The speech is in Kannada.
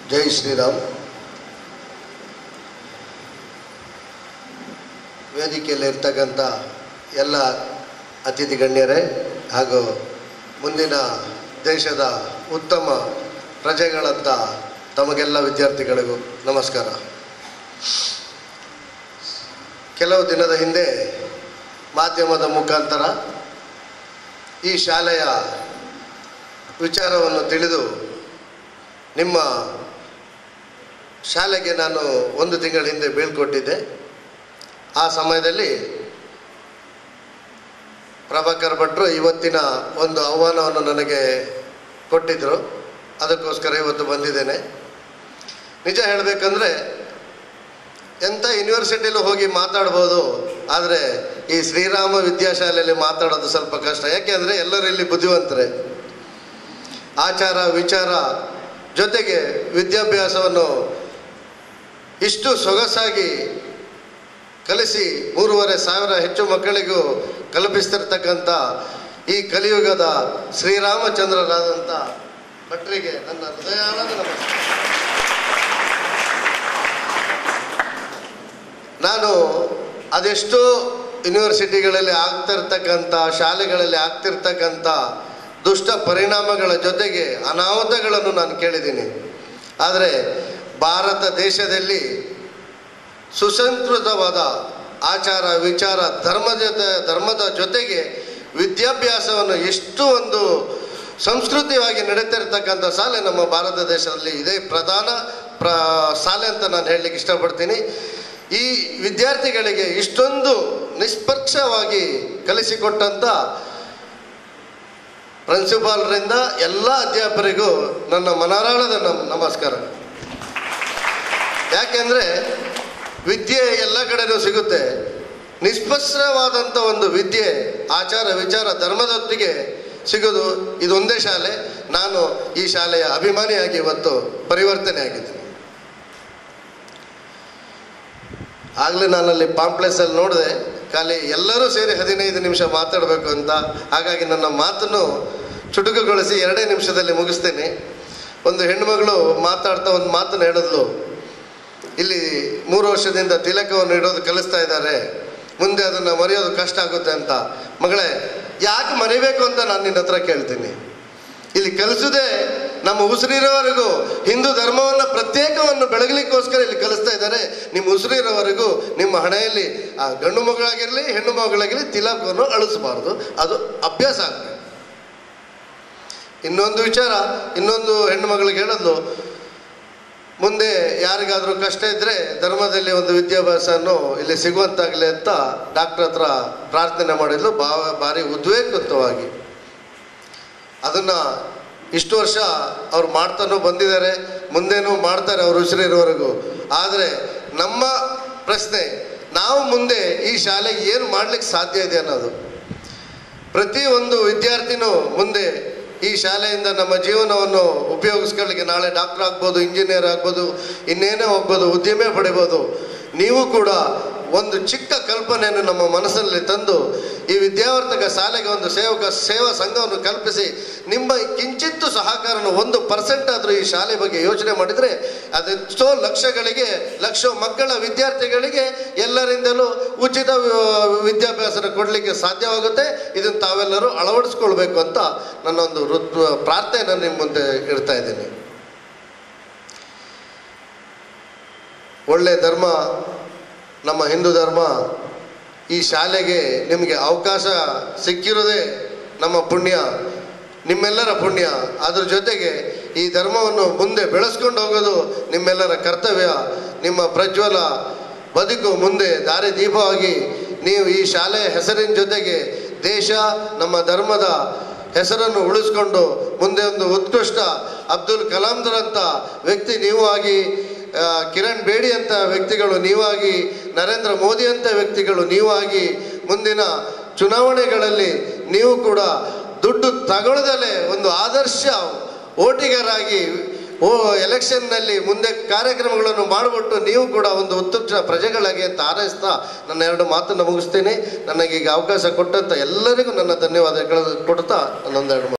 ಜೈ ಶ್ರೀರಾಮ್ ವೇದಿಕೆಯಲ್ಲಿ ಇರ್ತಕ್ಕಂಥ ಎಲ್ಲ ಅತಿಥಿ ಗಣ್ಯರೇ ಹಾಗೂ ಮುಂದಿನ ದೇಶದ ಉತ್ತಮ ಪ್ರಜೆಗಳಂತ ತಮಗೆಲ್ಲ ವಿದ್ಯಾರ್ಥಿಗಳಿಗೂ ನಮಸ್ಕಾರ ಕೆಲವು ದಿನದ ಹಿಂದೆ ಮಾಧ್ಯಮದ ಮುಖಾಂತರ ಈ ಶಾಲೆಯ ವಿಚಾರವನ್ನು ತಿಳಿದು ನಿಮ್ಮ ಶಾಲೆಗೆ ನಾನು ಒಂದು ತಿಂಗಳ ಹಿಂದೆ ಬೀಳ್ಕೊಟ್ಟಿದ್ದೆ ಆ ಸಮಯದಲ್ಲಿ ಪ್ರಭಾಕರ್ ಭಟ್ರು ಇವತ್ತಿನ ಒಂದು ಆಹ್ವಾನವನ್ನು ನನಗೆ ಕೊಟ್ಟಿದ್ದರು ಅದಕ್ಕೋಸ್ಕರ ಇವತ್ತು ಬಂದಿದ್ದೇನೆ ನಿಜ ಹೇಳಬೇಕಂದ್ರೆ ಎಂಥ ಯೂನಿವರ್ಸಿಟಿಲೂ ಹೋಗಿ ಮಾತಾಡ್ಬೋದು ಆದರೆ ಈ ಶ್ರೀರಾಮ ವಿದ್ಯಾಶಾಲೆಯಲ್ಲಿ ಮಾತಾಡೋದು ಸ್ವಲ್ಪ ಕಷ್ಟ ಯಾಕೆಂದರೆ ಎಲ್ಲರೂ ಇಲ್ಲಿ ಬುದ್ಧಿವಂತರೆ ಆಚಾರ ವಿಚಾರ ಜೊತೆಗೆ ವಿದ್ಯಾಭ್ಯಾಸವನ್ನು ಇಷ್ಟು ಸೊಗಸಾಗಿ ಕಲಿಸಿ ಮೂರುವರೆ ಸಾವಿರ ಹೆಚ್ಚು ಮಕ್ಕಳಿಗೂ ಕಲ್ಪಿಸ್ತಿರ್ತಕ್ಕಂಥ ಈ ಕಲಿಯುಗದ ಶ್ರೀರಾಮಚಂದ್ರರಾದಂಥ ಭಟ್ರಿಗೆ ನನ್ನ ಹೃದಯಾಳದ ನಮಸ್ಕಾರ ನಾನು ಅದೆಷ್ಟೋ ಯೂನಿವರ್ಸಿಟಿಗಳಲ್ಲಿ ಆಗ್ತಿರ್ತಕ್ಕಂಥ ಶಾಲೆಗಳಲ್ಲಿ ಆಗ್ತಿರ್ತಕ್ಕಂಥ ದುಷ್ಟ ಪರಿಣಾಮಗಳ ಜೊತೆಗೆ ಅನಾಹುತಗಳನ್ನು ನಾನು ಕೇಳಿದ್ದೀನಿ ಆದರೆ ಭಾರತ ದೇಶದಲ್ಲಿ ಸುಸಂಸ್ಕೃತವಾದ ಆಚಾರ ವಿಚಾರ ಧರ್ಮದ ಜೊತೆ ಧರ್ಮದ ಜೊತೆಗೆ ವಿದ್ಯಾಭ್ಯಾಸವನ್ನು ಎಷ್ಟು ಒಂದು ಸಂಸ್ಕೃತಿಯಾಗಿ ನಡೀತಿರ್ತಕ್ಕಂಥ ಶಾಲೆ ನಮ್ಮ ಭಾರತ ದೇಶದಲ್ಲಿ ಇದೇ ಪ್ರಧಾನ ಪ್ರ ಶಾಲೆ ಅಂತ ನಾನು ಹೇಳಲಿಕ್ಕೆ ಇಷ್ಟಪಡ್ತೀನಿ ಈ ವಿದ್ಯಾರ್ಥಿಗಳಿಗೆ ಇಷ್ಟೊಂದು ನಿಷ್ಪಕ್ಷವಾಗಿ ಕಲಿಸಿಕೊಟ್ಟಂಥ ಪ್ರಿನ್ಸಿಪಾಲ್ರಿಂದ ಎಲ್ಲ ಅಧ್ಯಾಪಕರಿಗೂ ನನ್ನ ಮನರಾಳದ ನಮ್ ನಮಸ್ಕಾರ ಯಾಕೆಂದರೆ ವಿದ್ಯೆ ಎಲ್ಲ ಕಡೆನೂ ಸಿಗುತ್ತೆ ನಿಷ್ಪಕ್ಷವಾದಂಥ ಒಂದು ವಿದ್ಯೆ ಆಚಾರ ವಿಚಾರ ಧರ್ಮದೊತ್ತಿಗೆ ಸಿಗೋದು ಇದೊಂದೇ ಶಾಲೆ ನಾನು ಈ ಶಾಲೆಯ ಅಭಿಮಾನಿಯಾಗಿ ಇವತ್ತು ಪರಿವರ್ತನೆ ಆಗಿದ್ದೀನಿ ಆಗಲೇ ನಾನಲ್ಲಿ ಪಾಂಪ್ಲೆಸಲ್ಲಿ ನೋಡಿದೆ ಖಾಲಿ ಎಲ್ಲರೂ ಸೇರಿ ಹದಿನೈದು ನಿಮಿಷ ಮಾತಾಡಬೇಕು ಅಂತ ಹಾಗಾಗಿ ನನ್ನ ಮಾತನ್ನು ಚುಟುಕುಗೊಳಿಸಿ ಎರಡೇ ನಿಮಿಷದಲ್ಲಿ ಮುಗಿಸ್ತೇನೆ ಒಂದು ಹೆಣ್ಣುಮಗಳು ಮಾತಾಡ್ತಾ ಒಂದು ಮಾತನ್ನು ಹೇಳಿದ್ಲು ಇಲ್ಲಿ ಮೂರು ವರ್ಷದಿಂದ ತಿಲಕವನ್ನು ಇಡೋದು ಕಲಿಸ್ತಾ ಇದ್ದಾರೆ ಮುಂದೆ ಅದನ್ನು ಮರೆಯೋದು ಕಷ್ಟ ಆಗುತ್ತೆ ಅಂತ ಮಗಳೇ ಯಾಕೆ ಮರಿಬೇಕು ಅಂತ ನಾನು ನಿನ್ನ ಹತ್ರ ಕೇಳ್ತೀನಿ ಇಲ್ಲಿ ಕಲಿಸೋದೇ ನಮ್ಮ ಉಸಿರಿರೋವರೆಗೂ ಹಿಂದೂ ಧರ್ಮವನ್ನು ಪ್ರತ್ಯೇಕವನ್ನು ಬೆಳಗಲಿಕ್ಕೋಸ್ಕರ ಇಲ್ಲಿ ಕಲಿಸ್ತಾ ಇದ್ದಾರೆ ನಿಮ್ಮ ಉಸಿರಿರೋವರೆಗೂ ನಿಮ್ಮ ಹಣೆಯಲ್ಲಿ ಆ ಗಂಡು ಮಗಳಾಗಿರಲಿ ಹೆಣ್ಣು ಮಗಳಾಗಿರಲಿ ತಿಲಕವನ್ನು ಅಳಿಸಬಾರ್ದು ಅದು ಅಭ್ಯಾಸ ಆಗಬೇಕು ಇನ್ನೊಂದು ವಿಚಾರ ಇನ್ನೊಂದು ಹೆಣ್ಣು ಮಗಳಿಗೆ ಹೇಳೋದು ಮುಂದೆ ಯಾರಿಗಾದರೂ ಕಷ್ಟ ಇದ್ದರೆ ಧರ್ಮದಲ್ಲಿ ಒಂದು ವಿದ್ಯಾಭ್ಯಾಸವನ್ನು ಇಲ್ಲಿ ಸಿಗುವಂತಾಗಲಿ ಅಂತ ಡಾಕ್ಟ್ರ್ ಹತ್ರ ಪ್ರಾರ್ಥನೆ ಮಾಡಿದ್ಲು ಬಾ ಭಾರಿ ಉದ್ವೇಗಯುತವಾಗಿ ಅದನ್ನು ಇಷ್ಟು ವರ್ಷ ಅವ್ರು ಮಾಡ್ತಾನೂ ಬಂದಿದ್ದಾರೆ ಮುಂದೇನೂ ಮಾಡ್ತಾರೆ ಅವ್ರು ಉಸಿರಿರೋವರೆಗೂ ಆದರೆ ನಮ್ಮ ಪ್ರಶ್ನೆ ನಾವು ಮುಂದೆ ಈ ಶಾಲೆಗೆ ಏನು ಮಾಡ್ಲಿಕ್ಕೆ ಸಾಧ್ಯ ಇದೆ ಅನ್ನೋದು ಪ್ರತಿಯೊಂದು ವಿದ್ಯಾರ್ಥಿನೂ ಮುಂದೆ ಈ ಶಾಲೆಯಿಂದ ನಮ್ಮ ಜೀವನವನ್ನು ಉಪಯೋಗಿಸ್ಕೊಳ್ಳಿಕ್ಕೆ ನಾಳೆ ಡಾಕ್ಟರ್ ಆಗ್ಬೋದು ಇಂಜಿನಿಯರ್ ಆಗ್ಬೋದು ಇನ್ನೇನೇ ಹೋಗ್ಬೋದು ಉದ್ಯಮ ಪಡಿಬೋದು ನೀವು ಕೂಡ ಒಂದು ಚಿಕ್ಕ ಕಲ್ಪನೆಯನ್ನು ನಮ್ಮ ಮನಸ್ಸಲ್ಲಿ ತಂದು ಈ ವಿದ್ಯಾವರ್ತಕ ಶಾಲೆಗೆ ಒಂದು ಸೇವಕ ಸೇವಾ ಸಂಘವನ್ನು ಕಲ್ಪಿಸಿ ನಿಮ್ಮ ಕಿಂಚಿತ್ತು ಸಹಕಾರನ ಒಂದು ಪರ್ಸೆಂಟ್ ಆದರೂ ಈ ಶಾಲೆ ಬಗ್ಗೆ ಯೋಚನೆ ಮಾಡಿದರೆ ಅದೆಷ್ಟೋ ಲಕ್ಷಗಳಿಗೆ ಲಕ್ಷ ಮಕ್ಕಳ ವಿದ್ಯಾರ್ಥಿಗಳಿಗೆ ಎಲ್ಲರಿಂದಲೂ ಉಚಿತ ವಿ- ವಿದ್ಯಾಭ್ಯಾಸನ ಕೊಡಲಿಕ್ಕೆ ಸಾಧ್ಯವಾಗುತ್ತೆ ಇದನ್ನು ತಾವೆಲ್ಲರೂ ಅಳವಡಿಸ್ಕೊಳ್ಬೇಕು ಅಂತ ನನ್ನೊಂದು ಋತ್ ಪ್ರಾರ್ಥನೆ ನಿಮ್ಮ ಮುಂದೆ ಇಡ್ತಾ ಇದ್ದೀನಿ ಒಳ್ಳೆ ಧರ್ಮ ನಮ್ಮ ಹಿಂದೂ ಧರ್ಮ ಈ ಶಾಲೆಗೆ ನಿಮಗೆ ಅವಕಾಶ ಸಿಕ್ಕಿರೋದೇ ನಮ್ಮ ಪುಣ್ಯ ನಿಮ್ಮೆಲ್ಲರ ಪುಣ್ಯ ಅದ್ರ ಜೊತೆಗೆ ಈ ಧರ್ಮವನ್ನು ಮುಂದೆ ಬೆಳೆಸ್ಕೊಂಡು ಹೋಗೋದು ನಿಮ್ಮೆಲ್ಲರ ಕರ್ತವ್ಯ ನಿಮ್ಮ ಪ್ರಜ್ವಲ ಬದುಕು ಮುಂದೆ ದಾರಿ ದೀಪವಾಗಿ ನೀವು ಈ ಶಾಲೆಯ ಹೆಸರಿನ ಜೊತೆಗೆ ದೇಶ ನಮ್ಮ ಧರ್ಮದ ಹೆಸರನ್ನು ಉಳಿಸ್ಕೊಂಡು ಮುಂದೆ ಒಂದು ಉತ್ಕೃಷ್ಟ ಅಬ್ದುಲ್ ಕಲಾಂದರಂಥ ವ್ಯಕ್ತಿ ನೀವು ಆಗಿ ಆ, ಕಿರಣ್ ಬೇಡಿ ಅಂತ ವ್ಯಕ್ತಿಗಳು ನೀವಾಗಿ ನರೇಂದ್ರ ಮೋದಿ ಅಂತ ವ್ಯಕ್ತಿಗಳು ನೀವಾಗಿ ಮುಂದಿನ ಚುನಾವಣೆಗಳಲ್ಲಿ ನೀವು ಕೂಡ ದುಡ್ಡು ತಗೊಳ್ಳದಲ್ಲೇ ಒಂದು ಆದರ್ಶ ಓಟಿಗರಾಗಿ ಓ ಎಲೆಕ್ಷನ್ನಲ್ಲಿ ಮುಂದೆ ಕಾರ್ಯಕ್ರಮಗಳನ್ನು ಮಾಡಿಬಿಟ್ಟು ನೀವು ಕೂಡ ಒಂದು ಉತ್ಕೃಷ್ಟ ಪ್ರಜೆಗಳಾಗಿ ಅಂತ ಹಾರೈಸ್ತಾ ನನ್ನ ಎರಡು ಮಾತನ್ನು ಮುಗಿಸ್ತೇನೆ ನನಗೆ ಈಗ ಅವಕಾಶ ಕೊಟ್ಟಂಥ ಎಲ್ಲರಿಗೂ ನನ್ನ ಧನ್ಯವಾದಗಳು ಕೊಡ್ತಾ ನನ್ನೊಂದೆರಡು ಮಾತು